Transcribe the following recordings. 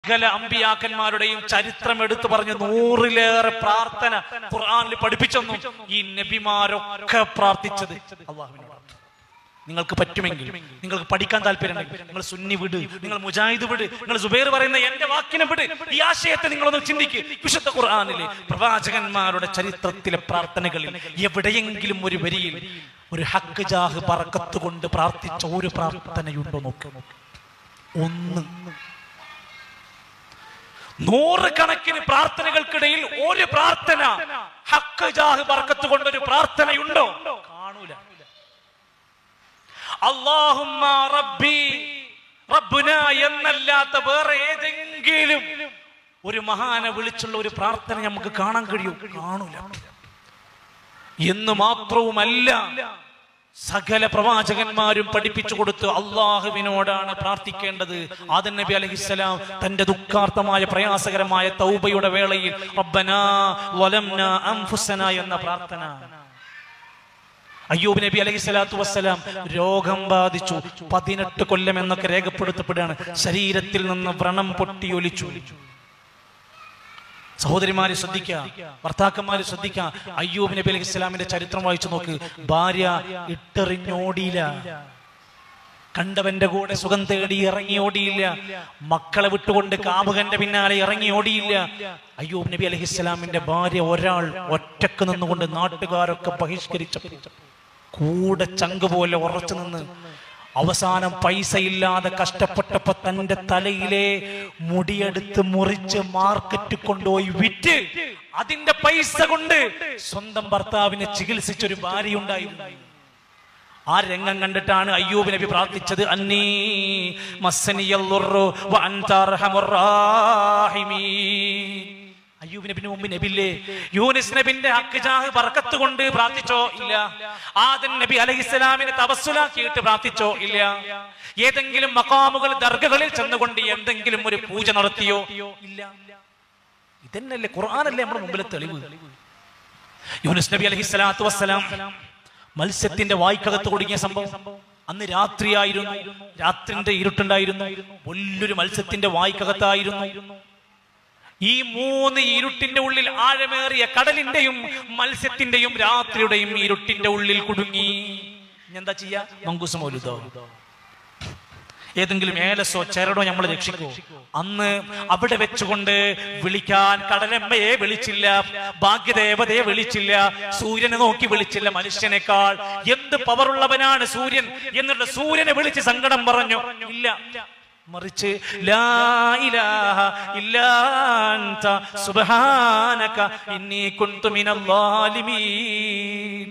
സകല അമ്പിയാക്കന്മാരുടെയും ചരിത്രം എടുത്തു പറഞ്ഞ് നൂറിലേറെ പ്രാർത്ഥന ഖുർആനിൽ പഠിപ്പിച്ചെന്നും ഈ നബിമാരൊക്കെ പ്രാർത്ഥിച്ചത് അള്ളാഹുവിനോട് നിങ്ങൾക്ക് പറ്റുമെങ്കിൽ നിങ്ങൾക്ക് പഠിക്കാൻ താല്പര്യമുണ്ടെങ്കിൽ നിങ്ങൾ സുന്നി വിട് നിങ്ങൾ മുജാഹിദ് വിട് നിങ്ങൾ സുബൈർ പറയുന്ന എന്റെ വാക്കിനെ വിട് ഈ ആശയത്തെ നിങ്ങളൊന്ന് ചിന്തിക്ക് വിശുദ്ധ ഖുർആനിലെ പ്രവാചകന്മാരുടെ ചരിത്രത്തിലെ പ്രാർത്ഥനകളിൽ എവിടെയെങ്കിലും ഒരു വരിയിൽ ഒരു ഹക്ക് ജാഹ് പറക്കത്ത് കൊണ്ട് പ്രാർത്ഥിച്ച ഒരു പ്രാർത്ഥനയുണ്ടോ നോക്ക് ഒന്ന് നൂറുകണക്കിന് പ്രാർത്ഥനകൾക്കിടയിൽ ഒരു പ്രാർത്ഥന ഹക്ക് ജാഹ് ബർക്കത്ത് കൊണ്ടൊരു പ്രാർത്ഥനയുണ്ടോ കാണൂല അള്ളാഹുമ്മ റബ്ബി റബ്ബുന എന്നല്ലാത്ത വേറെ ഏതെങ്കിലും ഒരു മഹാനെ വിളിച്ചുള്ള ഒരു പ്രാർത്ഥന നമുക്ക് കാണാൻ കഴിയൂ കാണൂല എന്ന് മാത്രവുമല്ല സകല പ്രവാചകന്മാരും പഠിപ്പിച്ചു കൊടുത്തു അള്ളാഹുവിനോടാണ് പ്രാർത്ഥിക്കേണ്ടത് ആദൻ നബി അലഹിസ്സലാം തന്റെ ദുഃഖാർത്ഥമായ പ്രയാസകരമായ തൗബയുടെ വേളയിൽ റബ്ബനാ വലംനാ അൻഫുസനാ എന്ന പ്രാർത്ഥന അയ്യൂബ് നബി അലൈഹി സ്വലാത്തു വസ്സലാം രോഗം ബാധിച്ചു പതിനെട്ട് കൊല്ലം എന്നൊക്കെ രേഖപ്പെടുത്തപ്പെടുകയാണ് ശരീരത്തിൽ നിന്ന് വ്രണം പൊട്ടിയൊലിച്ചു സഹോദരിമാരെ ശ്രദ്ധിക്കുക ഭർത്താക്കന്മാരെ ശ്രദ്ധിക്കുക അയ്യൂബ് നബി അലൈഹി ഇസ്ലാമിന്റെ ചരിത്രം വായിച്ചു നോക്ക് ഭാര്യ ഇട്ടെറിഞ്ഞോടിയില്ല കണ്ടവന്റെ കൂടെ സുഖം തേടി ഇറങ്ങി ഓടിയില്ല മക്കളെ വിട്ടുകൊണ്ട് കാമുകന്റെ പിന്നാലെ ഇറങ്ങി ഓടിയില്ല അയ്യൂബ് നബി അലൈഹി ഇസ്ലാമിന്റെ ഭാര്യ ഒരാൾ ഒറ്റക്ക് നിന്നുകൊണ്ട് നാട്ടുകാരൊക്കെ ബഹിഷ്കരിച്ചപ്പോൾ കൂടെ ചങ്ക് പോലെ ഉറച്ചു നിന്ന് അവസാനം പൈസ ഇല്ലാതെ കഷ്ടപ്പെട്ടപ്പോ തന്റെ തലയിലെ മുടിയെടുത്ത് മുറിച്ച് മാർക്കറ്റ് കൊണ്ടുപോയി വിറ്റ് അതിന്റെ പൈസ കൊണ്ട് സ്വന്തം ഭർത്താവിനെ ചികിത്സിച്ചൊരു ഭാര്യയുണ്ടായിരുന്നു ആ രംഗം കണ്ടിട്ടാണ് അയ്യൂബ് നബി പ്രാർത്ഥിച്ചത് അന്നീ മസ്സനിയല്ലുറു വ അൻത അർഹമുർ റാഹിമീൻ അയ്യൂബ് നബിന് മുമ്പ് നബില്ലേ യൂനിസ് നബിന്റെ ഹക്ക് ജാഹ് ബർക്കത്ത് കൊണ്ട് പ്രാർത്ഥിച്ചോ ഇല്ല ആദൻ നബി അലഹിസ്സലാമിനെ തപസ്സുലാക്കിയിട്ട് പ്രാർത്ഥിച്ചോ ഇല്ല ഏതെങ്കിലും മക്കാമുകൾ ദർഗകളിൽ ചെന്നുകൊണ്ട് എന്തെങ്കിലും ഒരു പൂജ നടത്തിയോ ഇല്ല ഇതന്നല്ലേ ഖുർആനല്ലേ നമ്മുടെ മുമ്പിലെ തെളിവ് യൂനിസ് നബി അലഹി സ്വലാത്തു വസ്സലാം മത്സ്യത്തിന്റെ വായ്ക്കകത്ത് കുടുങ്ങിയ സംഭവം അന്ന് രാത്രിയായിരുന്നു രാത്രിന്റെ ഇരുട്ടുണ്ടായിരുന്നു വലിയൊരു മത്സ്യത്തിന്റെ വായ്ക്കകത്തായിരുന്നു ഈ മൂന്ന് ഇരുട്ടിന്റെ ഉള്ളിൽ ആഴമേറിയ കടലിന്റെയും മത്സ്യത്തിന്റെയും രാത്രിയുടെയും ഇരുട്ടിന്റെ ഉള്ളിൽ കുടുങ്ങി ഇനി എന്താ ചെയ്യാ മങ്കൂസ് മൗലുദോ ഏതെങ്കിലും ഏലസോ ചരടോ നമ്മൾ രക്ഷിക്കോ അന്ന് അവിടെ വെച്ചുകൊണ്ട് വിളിക്കാൻ കടലമ്മയെ വിളിച്ചില്ല ഭാഗ്യദേവതയെ വിളിച്ചില്ല സൂര്യനെ നോക്കി വിളിച്ചില്ല മനുഷ്യനേക്കാൾ എന്ത് പവറുള്ളവനാണ് സൂര്യൻ എന്നുള്ള സൂര്യനെ വിളിച്ച് സങ്കടം പറഞ്ഞു ഇല്ല മറിച്ച് ലാ ഇലാഹ ഇല്ലാ അൻത സുബ്ഹാനക ഇന്നി കുൻതു മിനൽ ളാലിമീൻ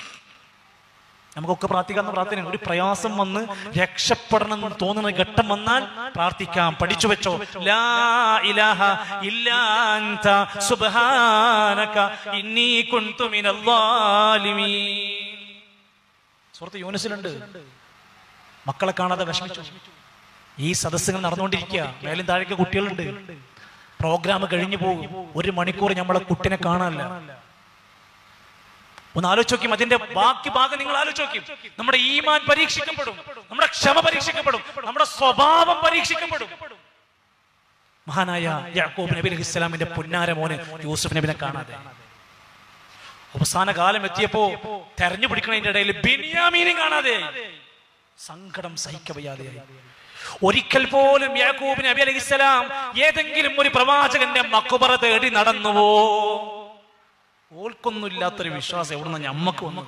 നമുക്കൊക്കെ പ്രാർത്ഥിക്കാവുന്ന പ്രാർത്ഥന ഒരു പ്രയാസം വന്ന് രക്ഷപ്പെടണം എന്ന് തോന്നുന്ന ഘട്ടം വന്നാൽ പ്രാർത്ഥിക്കാം പഠിച്ചു വെച്ചോ ലാ ഇലാഹ ഇല്ലാ അൻത സുബ്ഹാനക ഇന്നി കുൻതു മിനൽ ളാലിമീൻ സുഹൃത്ത് യൂനിസിലുണ്ട് മക്കളെ കാണാതെ വിഷമിച്ചു ഈ സദസ്സുകൾ നടന്നുകൊണ്ടിരിക്കുക മേലും താഴേക്ക് കുട്ടികളുണ്ട് പ്രോഗ്രാം കഴിഞ്ഞു പോകും ഒരു മണിക്കൂർ നമ്മളെ കുട്ടിനെ കാണാനല്ല ഒന്ന് ആലോചിക്കും അതിന്റെ ബാക്കി ഭാഗം നിങ്ങൾ ആലോചിക്കും നമ്മുടെ ഈമാൻ പരീക്ഷിക്കപ്പെടും നമ്മുടെ ക്ഷമ പരീക്ഷിക്കപ്പെടും നമ്മുടെ സ്വഭാവം പരീക്ഷിക്കപ്പെടും മഹാനായ യാക്കൂബ് നബി അലൈഹി ഇസ്ലാമിന്റെ പുന്നാര മോന് യൂസുഫ് നബിനെ കാണാതെ അവസാന കാലം എത്തിയപ്പോ തെരഞ്ഞു പിടിക്കുന്നതിന്റെ ഇടയിൽ ബിനിയാമീനും കാണാതെ സങ്കടം സഹിക്കവയ്യാതെയായി ഒരിക്കൽ പോലും യാക്കൂബ് നബി അലൈഹി ഇസ്ലാം ഏതെങ്കിലും ഒരു പ്രവാചകന്റെ മക്കുബറ തേടി നടന്നുവോ ഓൾക്കൊന്നുമില്ലാത്തൊരു വിശ്വാസം എവിടുന്ന ഞമ്മക്ക് വന്നു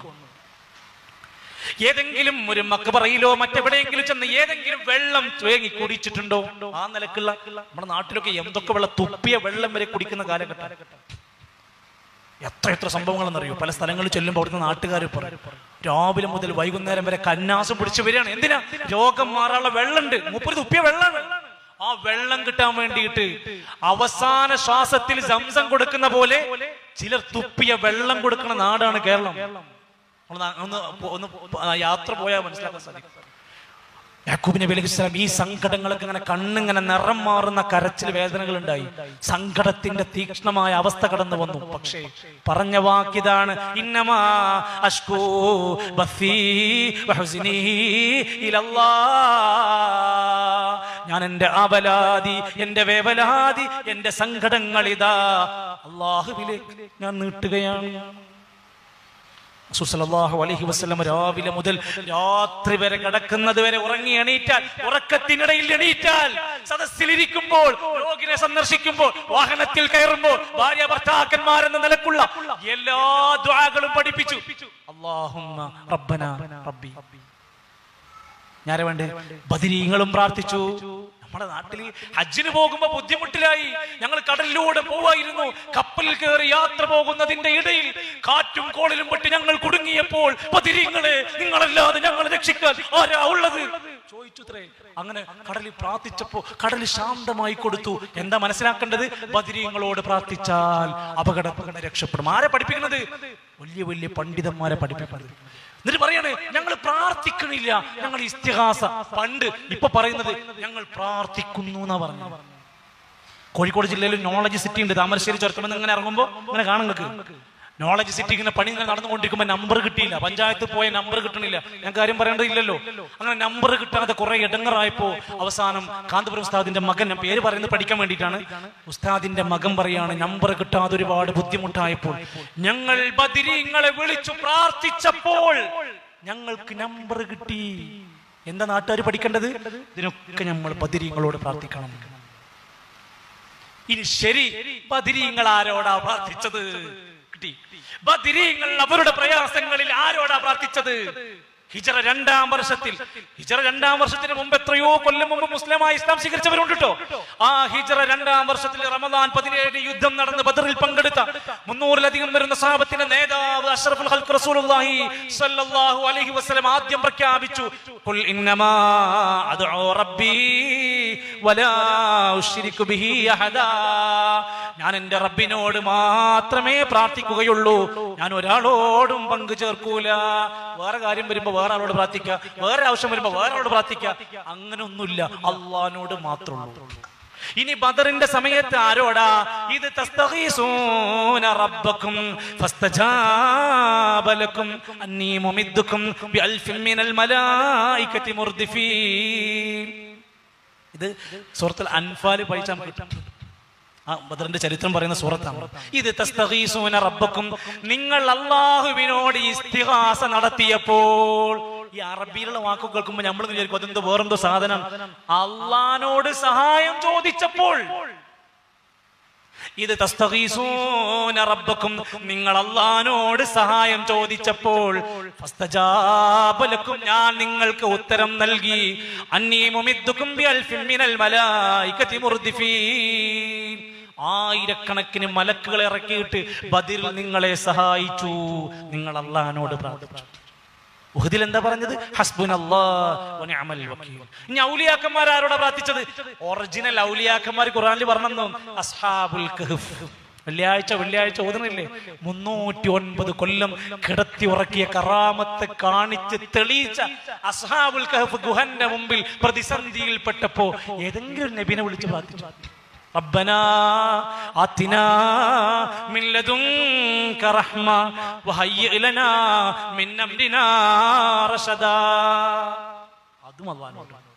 ഏതെങ്കിലും ഒരു മക്കബറയിലോ മറ്റെവിടെയെങ്കിലും ചെന്ന് ഏതെങ്കിലും വെള്ളം തേങ്ങി കുടിച്ചിട്ടുണ്ടോ ആ നിലക്കുള്ള നമ്മുടെ നാട്ടിലൊക്കെ എന്തൊക്കെ വെള്ളം തുപ്പിയ വെള്ളം വരെ കുടിക്കുന്ന കാലഘട്ടം എത്ര എത്ര സംഭവങ്ങളെന്നറിയോ പല സ്ഥലങ്ങളിൽ ചെല്ലുമ്പോൾ അവിടുത്തെ നാട്ടുകാർ പറയും രാവിലെ മുതൽ വൈകുന്നേരം വരെ കന്നാസം പിടിച്ചു വരികയാണ് എന്തിനാ രോഗം മാറാനുള്ള വെള്ളമുണ്ട് മുപ്പത് തുപ്പിയ വെള്ളമാണ് ആ വെള്ളം കിട്ടാൻ വേണ്ടിയിട്ട് അവസാന ശ്വാസത്തിൽ സംസം കൊടുക്കുന്ന പോലെ ചിലർ തുപ്പിയ വെള്ളം കൊടുക്കുന്ന നാടാണ് കേരളം ഒന്ന് ഒന്ന് പോ- ഒന്ന് പോ- ആ യാത്ര പോയാൽ മനസ്സിലാക്കാൻ സാധിക്കും യാക്കൂബ് നബി അലൈഹി സ്വലാം ഈ സങ്കടങ്ങളൊക്കെ ഇങ്ങനെ കണ്ണിങ്ങനെ നിറം മാറുന്ന കരച്ചിൽ വേദനകൾ ഉണ്ടായി സങ്കടത്തിന്റെ തീക്ഷ്ണമായ അവസ്ഥ കടന്നു വന്നു പക്ഷേ പറഞ്ഞ വാക്കിതാണ് ഇന്നമാ അഷ്കൂ ബസീ വഹുസ്നീ ഇലല്ലാഹ്. ഞാൻ എന്റെ അപലാതി എന്റെ വേവലാതി എന്റെ സങ്കടങ്ങൾ ഇതാ അള്ളാഹുവിലേക്ക് ഞാൻ നീട്ടുകയാണ് സുസലല്ലാഹു അലൈഹി വസല്ലം രാവിലെ മുതൽ രാത്രി വരെ കിടക്കുന്നത് വരെ ഉറങ്ങി എണീറ്റാൽ ഉറക്കത്തിനിടയിൽ എണീറ്റാൽ സദസ്സിലിരിക്കുമ്പോൾ രോഗിനെ സന്ദർശിക്കുമ്പോൾ വാഹനത്തിൽ കയറുമ്പോൾ ഭാര്യ ഭർത്താക്കന്മാരെന്ന നിലക്കുള്ള എല്ലാ ദ്വാകളും പഠിപ്പിച്ചു അല്ലാഹുമ്മ റബ്ബന റബ്ബി ഞാരെ വേണ്ടേ ബദിരീങ്ങളും പ്രാർത്ഥിച്ചു നമ്മുടെ നാട്ടിൽ ഹജ്ജിന് പോകുമ്പോ ബുദ്ധിമുട്ടിലായി ഞങ്ങൾ കടലിലൂടെ പോവായിരുന്നു കപ്പലിൽ കയറി യാത്ര പോകുന്നതിന്റെ ഇടയിൽ കാറ്റും കോളിലും പെട്ട് ഞങ്ങൾ കുടുങ്ങിയപ്പോൾ ബദിരീങ്ങളെ നിങ്ങളല്ലാതെ ഞങ്ങൾ രക്ഷിക്കാൻ ആരാ ഉള്ളത് ചോദിച്ചുത്രേ അങ്ങനെ കടലിൽ പ്രാർത്ഥിച്ചപ്പോ കടൽ ശാന്തമായി കൊടുത്തു എന്താ മനസ്സിലാക്കേണ്ടത് ബദിരീങ്ങളോട് പ്രാർത്ഥിച്ചാൽ അപകടം രക്ഷപ്പെടും ആരെ പഠിപ്പിക്കുന്നത് വലിയ വലിയ പണ്ഡിതന്മാരെ പഠിപ്പിക്കുന്നത് എന്നിട്ട് പറയാണ് ഞങ്ങൾ പ്രാർത്ഥിക്കണില്ല ഞങ്ങൾ ഇസ്തിഹാസ പണ്ട് ഇപ്പൊ പറയുന്നത് ഞങ്ങൾ പ്രാർത്ഥിക്കുന്നു എന്നാ പറഞ്ഞു കോഴിക്കോട് ജില്ലയിൽ നോളജ് സിറ്റി ഉണ്ട് താമരശ്ശേരി ചുരത്തുമെന്ന് ഇങ്ങനെ ഇറങ്ങുമ്പോൾ ഇങ്ങനെ കാണും നിങ്ങൾക്ക് നോളജ് സിറ്റി ഇങ്ങനെ പണി ഇങ്ങനെ നടന്നുകൊണ്ടിരിക്കുമ്പോൾ നമ്പർ കിട്ടിയില്ല പഞ്ചായത്ത് പോയ നമ്പർ കിട്ടണില്ല ഞാൻ കാര്യം പറയേണ്ടതില്ലല്ലോ അങ്ങനെ നമ്പർ കിട്ടാതെ കുറെ ഇടങ്ങറായപ്പോ അവസാനം കാന്തപുരം ഉസ്താദിന്റെ മകൻ ഞാൻ പേര് പറയുന്നത് പഠിക്കാൻ വേണ്ടിയിട്ടാണ് ഉസ്താദിന്റെ മകൻ പറയാണ് നമ്പർ കിട്ടാതെ ഒരുപാട് ബുദ്ധിമുട്ടായപ്പോൾ ഞങ്ങൾ ബദിരീങ്ങളെ വിളിച്ചു പ്രാർത്ഥിച്ചപ്പോൾ ഞങ്ങൾക്ക് നമ്പർ കിട്ടി എന്താ നാട്ടുകാർ പഠിക്കേണ്ടത് ഇതിനൊക്കെ നമ്മൾ ബദിരീങ്ങളോട് പ്രാർത്ഥിക്കണം ഇനി ശരി ബദിരീങ്ങൾ ആരോടാ പ്രാർത്ഥിച്ചത് കിട്ടി ബദിരീങ്ങൾ അവരുടെ പ്രയാസങ്ങളിൽ ആരോടാ പ്രാർത്ഥിച്ചത് ഹിജറ രണ്ടാം വർഷത്തിൽ ഹിജറ രണ്ടാം വർഷത്തിന് മുമ്പ് എത്രയോ കൊല്ലം മുമ്പ് മുസ്ലിമായി ഇസ്ലാം സ്വീകരിച്ചവരുണ്ട് കേട്ടോ ആ ഹിജറ രണ്ടാം വർഷത്തിൽ റമദാൻ പതിനേഴ് യുദ്ധം നടന്ന് ബദറിൽ പങ്കെടുത്ത മുന്നൂറിലധികം വരുന്ന സാഹബത്തിന്റെ നേതാവ് അഷ്റഫുൽ ഖൽഖ് റസൂലുള്ളാഹി സ്വല്ലല്ലാഹു അലൈഹി വസല്ലം ആദ്യം പ്രഖ്യാപിച്ചു ഖുൽ ഇന്നമാ അദ്ഉ റബ്ബി വലാ ഉശ്രികു ബിഹി അഹദാ ഞാൻ എന്റെ റബ്ബിനോട് മാത്രമേ പ്രാർത്ഥിക്കുകയുള്ളൂ ഞാൻ ഒരാളോടും പങ്കു ചേർക്കൂല വേറെ കാര്യം വരുമ്പോ വേറെ ആളോട് പ്രാർത്ഥിക്കുക വേറെ ആവശ്യം വരുമ്പോ വേറെ ആളോട് പ്രാർത്ഥിക്കുക അങ്ങനെ ഒന്നുമില്ല അള്ളഹാനോട് മാത്രമുള്ളൂ ഇനി ബദറിന്റെ സമയത്ത് ആരോടാ ഇത് തസ്തഗീസൂന റബ്ബക്കും ഫസ്തജാബ ലക്കും അന്നീ മുമിദ്ദുക്കും ബിഅൽഫിൻ മിനൽ മലായികതി മുർദിഫീൻ ഇത് സൂറത്തുൽ അൻഫാൽ പഠിച്ചാൽ കിട്ടും ആ ബദറിന്റെ ചരിത്രം പറയുന്ന സൂറത്താണ് ഇത് തസ്തഗീസൂന റബ്ബക്കും നിങ്ങൾ അള്ളാഹുവിനോട് ഇസ്തിഹാസ നടത്തിയപ്പോൾ ഈ അറബിയിലുള്ള വാക്ക് കേൾക്കുമ്പോൾ നമ്മൾ വിചാരിക്കും അതെന്തോ വേറെന്തോ സാധനം അള്ളഹാനോട് സഹായം ചോദിച്ചപ്പോൾ ഇത് തസ്തഗീസൂന റബ്ബക്കും നിങ്ങൾ അള്ളഹാനോട് സഹായം ചോദിച്ചപ്പോൾ ഫസ്തജാബലക്കും ഞാൻ നിങ്ങൾക്ക് ഉത്തരം നൽകി അന്നീ മുമിദ്ദുക്കും ബിഅൽഫിൻ മിനൽ മലായികതി മുർദിഫീൻ ആയിരക്കണക്കിന് മലക്കുകളെ ഇറക്കിയിട്ട് ബദിൽ നിങ്ങളെ സഹായിച്ചു നിങ്ങൾ അള്ളഹാനോട് പ്രാർത്ഥിച്ചു ഉഹദിൽ എന്താ പറഞ്ഞത് ഹസ്ബുൻ ഇനി ഔലിയാക്കന്മാർ ആരോടാ പ്രാർത്ഥിച്ചത് ഒറിജിനൽ ഔലിയാക്കന്മാർ ഖുറാനിൽ പറഞ്ഞു അസ്ഹാബുൽ കഹ്ഫ് വെള്ളിയാഴ്ച വെള്ളിയാഴ്ച ഓതുന്നില്ലേ മുന്നൂറ്റി ഒൻപത് കൊല്ലം കിടത്തി ഉറക്കിയ കറാമത്ത് കാണിച്ച് തെളിയിച്ച അസ്ഹാബുൽ കഹഫ് ഗുഹന്റെ മുമ്പിൽ പ്രതിസന്ധിയിൽപ്പെട്ടപ്പോ ഏതെങ്കിലും ഒരു നബിനെ വിളിച്ച് പ്രാർത്ഥിച്ചു ربنا آتنا من لدنك رحمة وهيئ لنا من أمرنا رشدا അതും അള്ളഹാനോട്